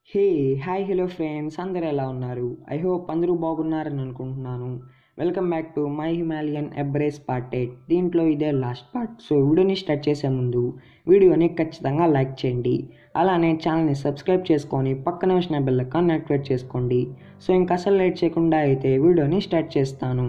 hey hi hello friends అందరు ఎలా ఉన్నారు ఐ హోప్ అందరూ బాగున్నారని అనుకుంటున్నాను welcome back to my Himalayan embrace part eight దీంట్లో ఇదే లాస్ట్ పార్ట్ సో వీడియోని స్టార్ట్ చేసే ముందు వీడియోని ఖచ్చితంగా లైక్ చేయండి అలానే ఛానల్ని సబ్స్క్రైబ్ చేసుకొని పక్కన వచ్చిన బెల్ ఐకాన్ యాక్టివేట్ చేసుకోండి సో ఇంకా అసలు లేట్ చేయకుండా అయితే వీడియోని స్టార్ట్ చేస్తాను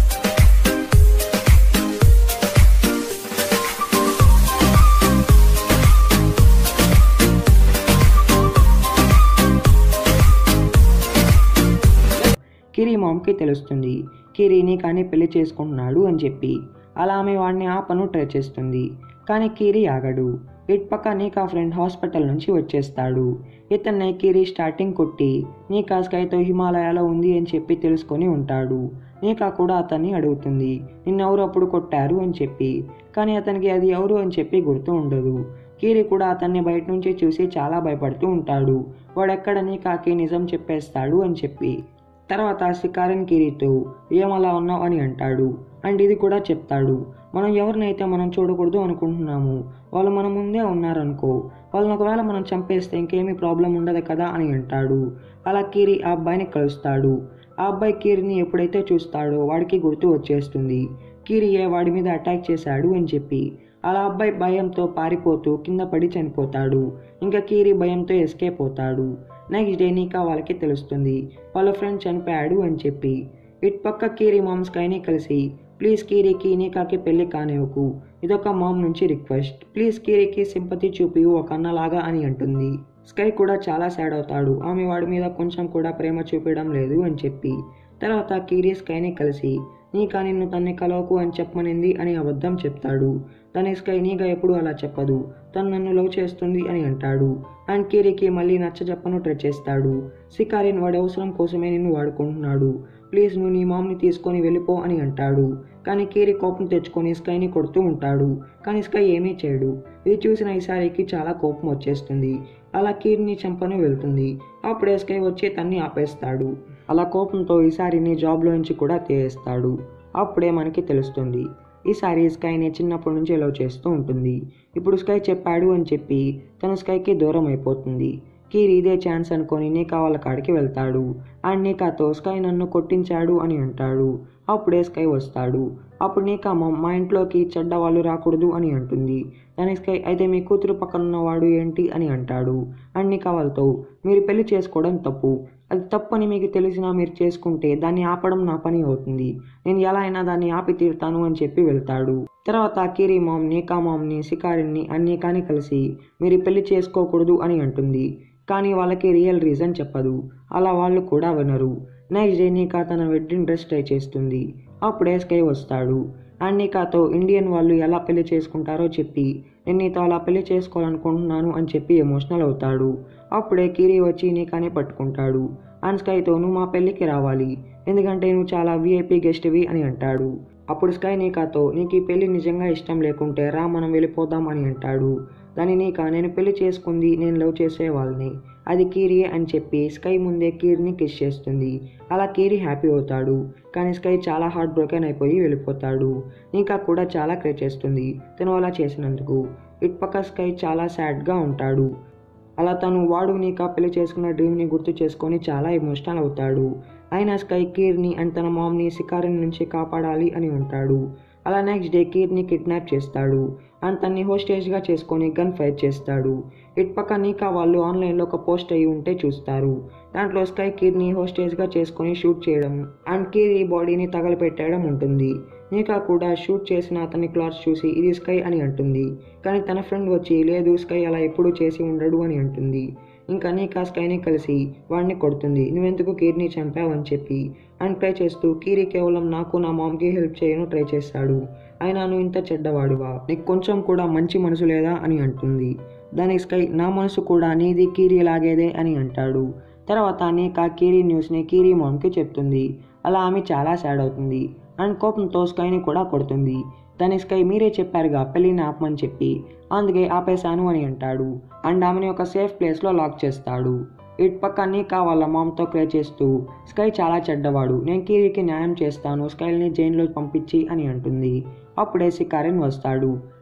కిరి మామ్కి తెలుస్తుంది కిరీని కానీ పెళ్లి చేసుకుంటున్నాడు అని చెప్పి అలా ఆమె వాడిని ఆపను ట్రై చేస్తుంది కానీ కీరి ఆగడు ఇటుపక్క నీకా ఫ్రెండ్ హాస్పిటల్ నుంచి వచ్చేస్తాడు ఇతన్ని కీరి స్టార్టింగ్ కొట్టి నీకా స్కైతో హిమాలయాలో ఉంది అని చెప్పి తెలుసుకొని ఉంటాడు నీకా కూడా అతన్ని అడుగుతుంది నిన్నెవరు అప్పుడు కొట్టారు అని చెప్పి కానీ అతనికి అది ఎవరు అని చెప్పి గుర్తు ఉండదు కీరి కూడా అతన్ని బయట నుంచి చూసి చాలా భయపడుతూ ఉంటాడు వాడెక్కడ నీకాకి నిజం చెప్పేస్తాడు అని చెప్పి తర్వాత శికారన్ కిరీతో ఏమలా ఉన్నావు అని అంటాడు అండ్ ఇది కూడా చెప్తాడు మనం ఎవరినైతే మనం చూడకూడదు అనుకుంటున్నాము వాళ్ళు మన ముందే ఉన్నారనుకో వాళ్ళని ఒకవేళ మనం చంపేస్తే ఇంకేమీ ప్రాబ్లం ఉండదు కదా అని అంటాడు అలా కీరి ఆ అబ్బాయిని కలుస్తాడు ఆ అబ్బాయి కీరిని ఎప్పుడైతే చూస్తాడో వాడికి గుర్తు వచ్చేస్తుంది కీరియే వాడి మీద అటాక్ చేశాడు అని చెప్పి అలా అబ్బాయి భయంతో పారిపోతూ కింద పడి చనిపోతాడు ఇంకా కీరి భయంతో ఎస్కేప్ అవుతాడు నెక్స్ట్ డే నీకా వాళ్ళకి తెలుస్తుంది వాళ్ళ ఫ్రెండ్ చనిపోయాడు అని చెప్పి ఇటు పక్క కీరి మామ్ స్కైని కలిసి ప్లీజ్ కీరికి నీకాకి పెళ్లి కానివ్వకు ఇదొక మామ్ నుంచి రిక్వెస్ట్ ప్లీజ్ కీరికి సింపతి చూపి ఒక అన్నలాగా అని అంటుంది స్కై కూడా చాలా సాడ్ అవుతాడు ఆమె వాడి మీద కొంచెం కూడా ప్రేమ చూపించడం లేదు అని చెప్పి తర్వాత కీరి స్కైని కలిసి నీకా నిన్ను తన్ని కలవకు అని చెప్పమనింది అని అబద్ధం చెప్తాడు తన స్కై నీగా ఎప్పుడు అలా చెప్పదు తను నన్ను లవ్ చేస్తుంది అని అంటాడు అండ్ కీరికి మళ్ళీ నచ్చ చెప్పను ట్రై చేస్తాడు సికారిన్ వాడి అవసరం కోసమే నిన్ను వాడుకుంటున్నాడు ప్లీజ్ నువ్వు నీ మామ్ని తీసుకొని వెళ్ళిపో అని అంటాడు కానీ కీరి కోపం తెచ్చుకొని స్కైని కొడుతూ ఉంటాడు కానీ స్కై ఏమీ చేయడు ఇది చూసిన ఈసారికి చాలా కోపం వచ్చేస్తుంది అలా కీర్ని చంపను వెళ్తుంది అప్పుడే స్కై వచ్చి తన్ని ఆపేస్తాడు అలా కోపంతో ఈసారిని జాబ్లో నుంచి కూడా తీయేస్తాడు అప్పుడే మనకి తెలుస్తుంది ఈసారి స్కైని చిన్నప్పటి నుంచి లవ్ చేస్తూ ఉంటుంది ఇప్పుడు స్కై చెప్పాడు అని చెప్పి తను స్కైకి దూరం అయిపోతుంది కీర్ ఇదే ఛాన్స్ అనుకొని నీకా వాళ్ళ కాడికి వెళ్తాడు అండ్ నీకాతో స్కై నన్ను కొట్టించాడు అని అంటాడు అప్పుడే స్కై వస్తాడు అప్పుడు నీకా మా ఇంట్లోకి చెడ్డ వాళ్ళు రాకూడదు అని అంటుంది దాని స్కై అయితే మీ కూతురు పక్కన ఉన్నవాడు ఏంటి అని అంటాడు అండ్ నీకా వాళ్ళతో మీరు పెళ్లి చేసుకోవడం తప్పు అది తప్పని మీకు తెలిసినా మీరు చేసుకుంటే దాన్ని ఆపడం నా పని అవుతుంది నేను ఎలా అయినా దాన్ని ఆపి తీరుతాను అని చెప్పి వెళ్తాడు తర్వాత కీరి మామ్ నీకా మామ్ని సికారిని అన్నీకాని కలిసి మీరు పెళ్లి చేసుకోకూడదు అని అంటుంది కానీ వాళ్ళకి రియల్ రీజన్ చెప్పదు అలా వాళ్ళు కూడా వినరు నెక్స్ట్ డే నీకా తన వెడ్డింగ్ డ్రెస్ ట్రై చేస్తుంది అప్పుడే స్కై వస్తాడు అండ్ నీకాతో ఇండియన్ వాళ్ళు ఎలా పెళ్లి చేసుకుంటారో చెప్పి నేను నీతో అలా పెళ్లి చేసుకోవాలనుకుంటున్నాను అని చెప్పి ఎమోషనల్ అవుతాడు అప్పుడే కీరి వచ్చి నీకానే పట్టుకుంటాడు అండ్ స్కైతో నువ్వు మా పెళ్ళికి రావాలి ఎందుకంటే నువ్వు చాలా విఐపీ గెస్ట్వి అని అంటాడు అప్పుడు స్కై నీకాతో నీకు ఈ పెళ్లి నిజంగా ఇష్టం లేకుంటే రా మనం వెళ్ళిపోదాం అని అంటాడు దాని నీకా నేను పెళ్లి చేసుకుంది నేను లవ్ చేసే వాళ్ళని అది కీరియే అని చెప్పి స్కై ముందే కీర్ని కిస్ చేస్తుంది అలా కీరి హ్యాపీ అవుతాడు కానీ స్కై చాలా హార్ట్ బ్రోకెన్ అయిపోయి వెళ్ళిపోతాడు నీకా కూడా చాలా క్రే చేస్తుంది తను అలా చేసినందుకు ఇటుపక్క స్కై చాలా సాడ్గా ఉంటాడు అలా తను వాడు నీకా పెళ్లి చేసుకున్న డ్రీమ్ని గుర్తు చేసుకొని చాలా ఎమోషనల్ అవుతాడు అయినా స్కై కీర్ని అండ్ తన మామ్ని శికారిని నుంచి కాపాడాలి అని ఉంటాడు అలా నెక్స్ట్ డే కీర్ని కిడ్నాప్ చేస్తాడు అండ్ తన్ని హోస్టేజ్గా చేసుకొని గన్ ఫైర్ చేస్తాడు ఇటుపక్క నీకా వాళ్ళు ఆన్లైన్లో ఒక పోస్ట్ అయ్యి ఉంటే చూస్తారు దాంట్లో స్కై కీర్ని హోస్టేజ్గా చేసుకొని షూట్ చేయడం అండ్ కీర్ బాడీని తగలపెట్టడం ఉంటుంది నీకా కూడా షూట్ చేసిన అతని క్లాత్స్ చూసి ఇది స్కై అని అంటుంది కానీ తన ఫ్రెండ్ వచ్చి లేదు స్కై అలా ఎప్పుడూ చేసి ఉండడు అని అంటుంది ఇంకా నీకా స్కైని కలిసి వాడిని కొడుతుంది నువ్వెందుకు కీర్ని చంపావని చెప్పి అండ్ ట్రై చేస్తూ కీరి కేవలం నాకు నా మామ్కి హెల్ప్ చేయను ట్రై చేస్తాడు అయినా నువ్వు ఇంత చెడ్డవాడువా నీకు కొంచెం కూడా మంచి మనసు లేదా అని అంటుంది దానికి స్కై నా మనసు కూడా నీది కీరి లాగేదే అని అంటాడు తర్వాత నీకా కీరి న్యూస్ని కీరి మామ్కి చెప్తుంది అలా ఆమె చాలా సాడ్ అవుతుంది అండ్ కోపంతో స్కైని కూడా కొడుతుంది దాని స్కై మీరే చెప్పారుగా పెళ్ళిని ఆపమని చెప్పి అందుకే ఆపేశాను అని అంటాడు అండ్ ఆమెని ఒక సేఫ్ ప్లేస్లో లాక్ చేస్తాడు ఇటు పక్క నీకా వాళ్ళ మామ్తో క్రే చేస్తూ స్కై చాలా చెడ్డవాడు నేను కీరికి న్యాయం చేస్తాను స్కైల్ని జైల్లో పంపించి అని అంటుంది అప్పుడే సికారిన్ వస్తాడు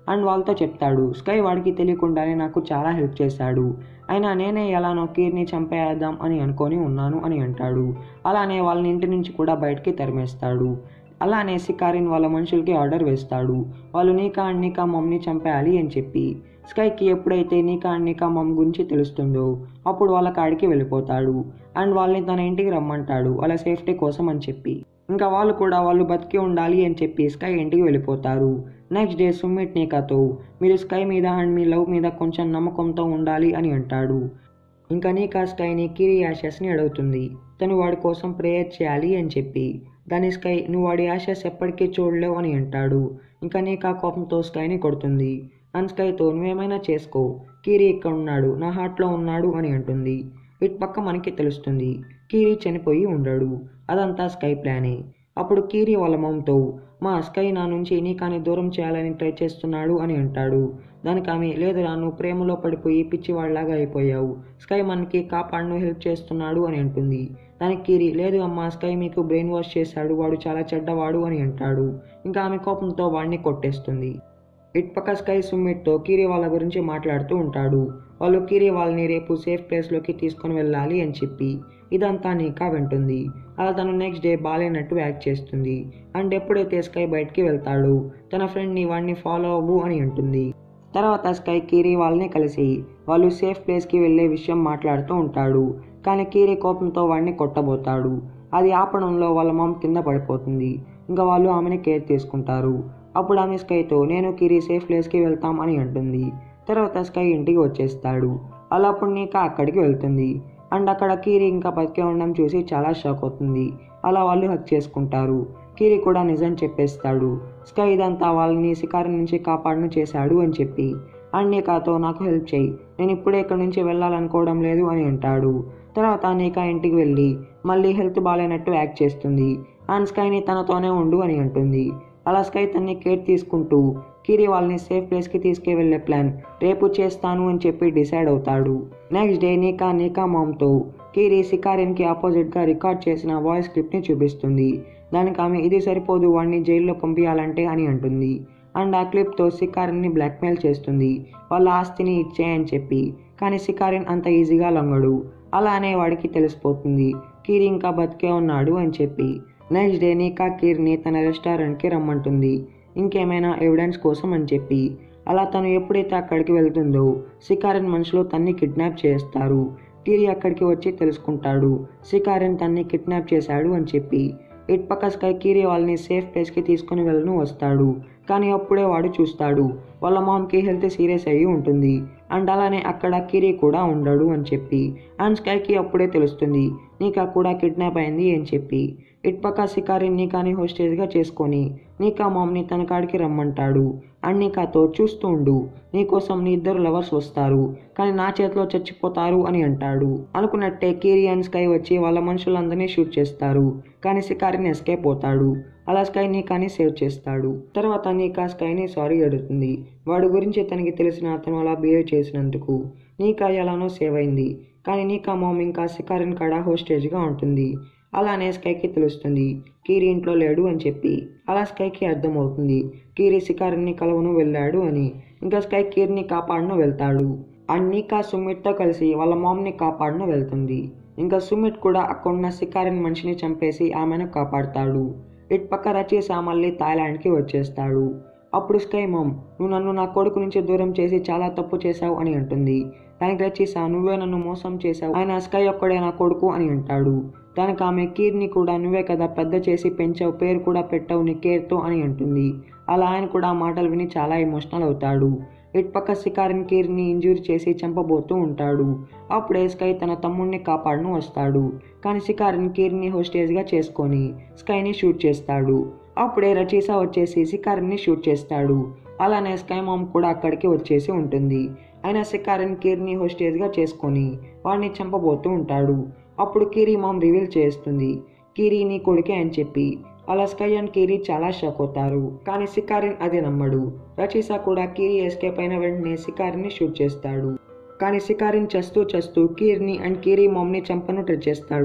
అండ్ వాళ్ళతో చెప్తాడు స్కై వాడికి తెలియకుండానే నాకు చాలా హెల్ప్ చేశాడు అయినా నేనే ఎలానో కీర్ని చంపేద్దాం అని అనుకొని ఉన్నాను అని అంటాడు అలానే వాళ్ళని ఇంటి నుంచి కూడా బయటికి తరిమేస్తాడు అలానే సికారిన్ వాళ్ళ మనుషులకి ఆర్డర్ వేస్తాడు వాళ్ళు నీకా అండ్ నీకా మమ్మని చంపేయాలి అని చెప్పి స్కైకి ఎప్పుడైతే నీకా అండ్ నీకా మమ్ గురించి తెలుస్తుందో అప్పుడు వాళ్ళ కాడికి వెళ్ళిపోతాడు అండ్ వాళ్ళని తన ఇంటికి రమ్మంటాడు వాళ్ళ సేఫ్టీ కోసం అని చెప్పి ఇంకా వాళ్ళు కూడా వాళ్ళు బతికి ఉండాలి అని చెప్పి స్కై ఇంటికి వెళ్ళిపోతారు నెక్స్ట్ డే సుమిట్ నీకాతో మీరు స్కై మీద అండ్ మీ లవ్ మీద కొంచెం నమ్మకంతో ఉండాలి అని అంటాడు ఇంకా నీకా స్కైని కిరి యాషెస్ని అడుగుతుంది తను వాడి కోసం ప్రేయర్ చేయాలి అని చెప్పి దాని స్కై నువ్వు వాడి యాషెస్ ఎప్పటికీ చూడలేవు అని అంటాడు ఇంకా నీకా కోపంతో స్కైని కొడుతుంది అండ్ స్కైతో నువ్వేమైనా చేసుకో కీరి ఇక్కడ ఉన్నాడు నా హార్ట్లో ఉన్నాడు అని అంటుంది ఇటు పక్క మనకి తెలుస్తుంది కీరి చనిపోయి ఉండడు అదంతా స్కై ప్లానే అప్పుడు కీరి వాళ్ళ మమ్తో మా స్కై నా నుంచి నీకాని దూరం చేయాలని ట్రై చేస్తున్నాడు అని అంటాడు దానికి ఆమె లేదు నువ్వు ప్రేమలో పడిపోయి పిచ్చివాడిలాగా అయిపోయావు స్కై మనకి కాపాడును హెల్ప్ చేస్తున్నాడు అని అంటుంది దానికి కీరి లేదు అమ్మా స్కై మీకు బ్రెయిన్ వాష్ చేశాడు వాడు చాలా చెడ్డవాడు అని అంటాడు ఇంకా ఆమె కోపంతో వాడిని కొట్టేస్తుంది ఇటుపక్క స్కై సుమ్మిట్తో కీరి వాళ్ళ గురించి మాట్లాడుతూ ఉంటాడు వాళ్ళు కీరి వాళ్ళని రేపు సేఫ్ ప్లేస్లోకి తీసుకొని వెళ్ళాలి అని చెప్పి ఇదంతా నీకా వింటుంది అలా తను నెక్స్ట్ డే బాలేనట్టు యాక్ట్ చేస్తుంది అండ్ ఎప్పుడైతే స్కై బయటికి వెళ్తాడు తన ఫ్రెండ్ని వాడిని ఫాలో అవ్వు అని అంటుంది తర్వాత స్కై కీరి వాళ్ళని కలిసి వాళ్ళు సేఫ్ ప్లేస్కి వెళ్ళే విషయం మాట్లాడుతూ ఉంటాడు కానీ కీరి కోపంతో వాడిని కొట్టబోతాడు అది ఆపడంలో వాళ్ళ మామ్ కింద పడిపోతుంది ఇంకా వాళ్ళు ఆమెని కేర్ తీసుకుంటారు అప్పుడు ఆమె స్కైతో నేను కిరి సేఫ్ ప్లేస్కి వెళ్తాం అని అంటుంది తర్వాత స్కై ఇంటికి వచ్చేస్తాడు అలా అప్పుడు నీకా అక్కడికి వెళ్తుంది అండ్ అక్కడ కీరి ఇంకా బతికే ఉండడం చూసి చాలా షాక్ అవుతుంది అలా వాళ్ళు హక్ చేసుకుంటారు కీరి కూడా నిజం చెప్పేస్తాడు స్కై ఇదంతా వాళ్ళని శికారి నుంచి కాపాడను చేశాడు అని చెప్పి అండ్ నీకాతో నాకు హెల్ప్ చేయి నేను ఇప్పుడే ఇక్కడి నుంచి వెళ్ళాలనుకోవడం లేదు అని అంటాడు తర్వాత నీకా ఇంటికి వెళ్ళి మళ్ళీ హెల్త్ బాగాలేనట్టు యాక్ట్ చేస్తుంది అండ్ స్కైని తనతోనే ఉండు అని అంటుంది అలా స్కై తన్ని కేర్ తీసుకుంటూ కిరి వాళ్ళని సేఫ్ ప్లేస్కి తీసుకువెళ్ళే ప్లాన్ రేపు చేస్తాను అని చెప్పి డిసైడ్ అవుతాడు నెక్స్ట్ డే నీకా నీకా మామ్తో కిరి సికారిన్కి ఆపోజిట్గా రికార్డ్ చేసిన వాయిస్ క్లిప్ని చూపిస్తుంది దానికి ఆమె ఇది సరిపోదు వాడిని జైల్లో పంపించాలంటే అని అంటుంది అండ్ ఆ క్లిప్తో సికారిన్ని బ్లాక్మెయిల్ చేస్తుంది వాళ్ళ ఆస్తిని ఇచ్చేయని చెప్పి కానీ సికారిన్ అంత ఈజీగా లొంగడు అలానే వాడికి తెలిసిపోతుంది కీర్ ఇంకా బతికే ఉన్నాడు అని చెప్పి నెక్స్ట్ డే నీకా కీర్ని తన రెస్టారెంట్కి రమ్మంటుంది ఇంకేమైనా ఎవిడెన్స్ కోసం అని చెప్పి అలా తను ఎప్పుడైతే అక్కడికి వెళ్తుందో సికారిన్ మనుషులు తన్ని కిడ్నాప్ చేస్తారు కీరి అక్కడికి వచ్చి తెలుసుకుంటాడు సికారిన్ తన్ని కిడ్నాప్ చేశాడు అని చెప్పి ఇటుపక్క స్కై కీరి వాళ్ళని సేఫ్ ప్లేస్కి తీసుకుని వెళ్ళను వస్తాడు కానీ అప్పుడే వాడు చూస్తాడు వాళ్ళ మామ్కి హెల్త్ సీరియస్ అయ్యి ఉంటుంది అండ్ అలానే అక్కడ కిరి కూడా ఉండడు అని చెప్పి అండ్ స్కైకి అప్పుడే తెలుస్తుంది నీకా కూడా కిడ్నాప్ అయింది అని చెప్పి ఇటుపక్క సికారి నీకాని హోస్టేజ్గా చేసుకొని నీకా మామ్ని తన కాడికి రమ్మంటాడు అండ్ నీకాతో చూస్తూ ఉండు నీకోసం నీ ఇద్దరు లవర్స్ వస్తారు కానీ నా చేతిలో చచ్చిపోతారు అని అంటాడు అనుకున్నట్టే కీరి అండ్ స్కై వచ్చి వాళ్ళ మనుషులందరినీ షూట్ చేస్తారు కానీ సికారిని ఎస్కేప్ అవుతాడు అలా స్కై నీకాని సేవ్ చేస్తాడు తర్వాత నీకా స్కైని సారీ అడుగుతుంది వాడి గురించి తనకి తెలిసిన అతను అలా బిహేవ్ చేసినందుకు నీకా ఎలానో సేవ్ అయింది కానీ నీకా మామ్ ఇంకా సికారిన్ కాడ హోస్టేజ్గా ఉంటుంది అలానే స్కైకి తెలుస్తుంది కీరి ఇంట్లో లేడు అని చెప్పి అలా స్కైకి అర్థమవుతుంది కీరి సికారిని కలవను వెళ్ళాడు అని ఇంకా స్కై కీర్ని కాపాడను వెళ్తాడు అండ్ నీకా సుమిత్తో కలిసి వాళ్ళ మామ్ని కాపాడను వెళ్తుంది ఇంకా సుమిత్ కూడా అక్కడున్న సికారిన్ మనిషిని చంపేసి ఆమెను కాపాడతాడు ఇటు పక్క రచీసా మళ్ళీ థాయిలాండ్కి వచ్చేస్తాడు అప్పుడు స్కై మామ్ నువ్వు నన్ను నా కొడుకు నుంచి దూరం చేసి చాలా తప్పు చేశావు అని అంటుంది దానికి రచీసా నువ్వే నన్ను మోసం చేశావు ఆయన స్కై ఒక్కడే నా కొడుకు అని అంటాడు దానికి ఆమె కీర్ని కూడా నువ్వే కదా పెద్ద చేసి పెంచావు పేరు కూడా పెట్టావు నీ కేర్తో అని అంటుంది అలా ఆయన కూడా ఆ మాటలు విని చాలా ఎమోషనల్ అవుతాడు ఇటుపక్క సికారిన్ కీర్ని ఇంజూరీ చేసి చంపబోతూ ఉంటాడు అప్పుడే స్కై తన తమ్ముడిని కాపాడను వస్తాడు కానీ సికారిన్ కీర్ని హోస్టేజ్గా చేసుకొని స్కైని షూట్ చేస్తాడు అప్పుడే రచీసా వచ్చేసి సికారిన్ని షూట్ చేస్తాడు అలానే స్కై మామ్ కూడా అక్కడికి వచ్చేసి ఉంటుంది అయినా సికారిన్ కీర్ని హోస్టేజ్గా చేసుకొని వాడిని చంపబోతూ ఉంటాడు అప్పుడు కీరి మామ్ రివీల్ చేస్తుంది కీరి నీ కొడుకే అని చెప్పి అలా స్కై అండ్ కీరి చాలా షాక్ అవుతారు కానీ సికారిన్ అది నమ్మడు రచీసా కూడా కీరి ఎస్కేప్ అయిన వెంటనే సికారిని షూట్ చేస్తాడు కానీ సికారిన్ చస్తూ చస్తూ కీర్ని అండ్ కీరి మామ్ని చంపను ట్రై చేస్తాడు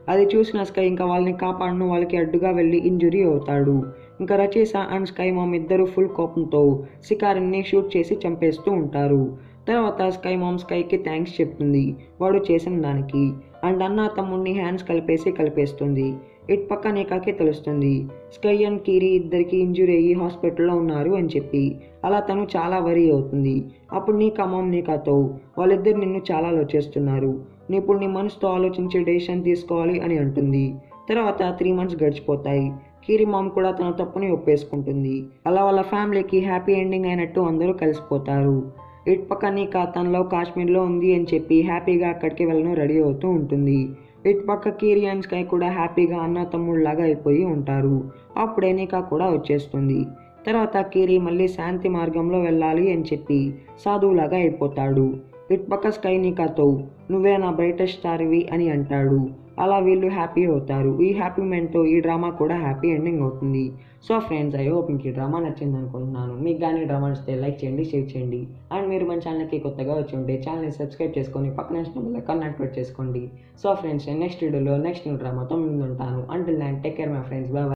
అది చూసిన స్కై ఇంకా వాళ్ళని కాపాడను వాళ్ళకి అడ్డుగా వెళ్ళి ఇంజురీ అవుతాడు ఇంకా రచేస అండ్ స్కై మామ్ ఇద్దరు ఫుల్ కోపంతో శికారిని షూట్ చేసి చంపేస్తూ ఉంటారు తర్వాత స్కై మామ్ స్కైకి థ్యాంక్స్ చెప్తుంది వాడు చేసిన దానికి అండ్ అన్న తమ్ముడిని హ్యాండ్స్ కలిపేసి కలిపేస్తుంది ఇట్ పక్క నీకాకి తెలుస్తుంది స్కై అండ్ కీరి ఇద్దరికి ఇంజురీ అయ్యి హాస్పిటల్లో ఉన్నారు అని చెప్పి అలా తను చాలా వరీ అవుతుంది అప్పుడు నీకా మామ్ నీకాతో వాళ్ళిద్దరు నిన్ను చాలా చేస్తున్నారు నీ ఇప్పుడు నీ మనసుతో ఆలోచించి డెసిషన్ తీసుకోవాలి అని అంటుంది తర్వాత త్రీ మంత్స్ గడిచిపోతాయి కీరి మామ్ కూడా తన తప్పుని ఒప్పేసుకుంటుంది అలా వాళ్ళ ఫ్యామిలీకి హ్యాపీ ఎండింగ్ అయినట్టు అందరూ కలిసిపోతారు ఇటు పక్క నీకా తనలో కాశ్మీర్లో ఉంది అని చెప్పి హ్యాపీగా అక్కడికి వెళ్ళను రెడీ అవుతూ ఉంటుంది ఇటు పక్క కీరి అండ్ స్కై కూడా హ్యాపీగా అన్న తమ్ముళ్ళలాగా అయిపోయి ఉంటారు అప్పుడే నీకా కూడా వచ్చేస్తుంది తర్వాత కీరి మళ్ళీ శాంతి మార్గంలో వెళ్ళాలి అని చెప్పి సాధువులాగా అయిపోతాడు ఇటు పక్క స్కై నీకాతో నువ్వే నా బ్రైటెస్ట్ స్టార్వి అని అంటాడు అలా వీళ్ళు హ్యాపీ అవుతారు ఈ హ్యాపీ మూమెంట్తో ఈ డ్రామా కూడా హ్యాపీ ఎండింగ్ అవుతుంది సో ఫ్రెండ్స్ ఐ హోప్ మీకు ఈ డ్రామా నచ్చింది అనుకుంటున్నాను మీకు కానీ డ్రామా నచ్చితే లైక్ చేయండి షేర్ చేయండి అండ్ మీరు మన ఛానల్కి కొత్తగా వచ్చి ఉంటే ఛానల్ని సబ్స్క్రైబ్ చేసుకొని పక్కన వచ్చిన బెల్ ఐకాన్ యాక్టివేట్ చేసుకోండి సో ఫ్రెండ్స్ నెక్స్ట్ వీడియోలో నెక్స్ట్ న్యూ డ్రామాతో ముందు ఉంటాను until then take care my friends bye